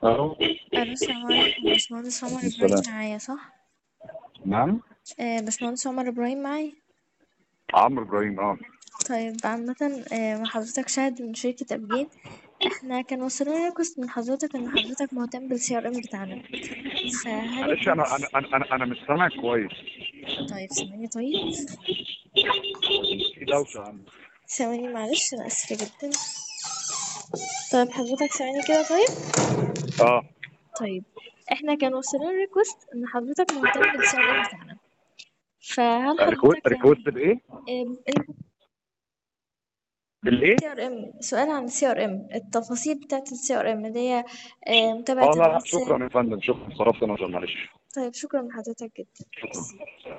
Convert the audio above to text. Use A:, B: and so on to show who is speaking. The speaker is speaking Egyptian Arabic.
A: الو
B: الو السلام عليكم باشمهندس عمر ابراهيم
A: السلام
B: معايا صح
A: نعم
B: آه، باشمهندس عمر ابراهيم معايا
A: عمرو ابراهيم اه
B: طيب عامة آه، حضرتك شاهد من شركة أبجين احنا كان وصلنا ريكوست من حضرتك ان حضرتك مهتم بالسي ار ام بتاعنا فهل
A: معلش انا انا انا انا, أنا مش سامع كويس
B: طيب ثواني طيب
A: في دوشه عندي
B: ثواني معلش انا اسفة جدا طيب حضرتك ثواني كده طيب
A: اه
B: طيب احنا كان وصلنا ريكوست ان حضرتك مهتم بالسي ار ام بتاعنا فهل حضرتك
A: ريكوست بايه؟
B: يعني
A: بالايه؟
B: سي ار ام سؤال عن السي ار ام التفاصيل بتاعت السي ار ام اللي هي آه، متابعة
A: اه لا لا
B: العميل
A: شكرا يا فندم شكرا صرفت نظر معلش
B: طيب شكرا لحضرتك جدا
A: شكرا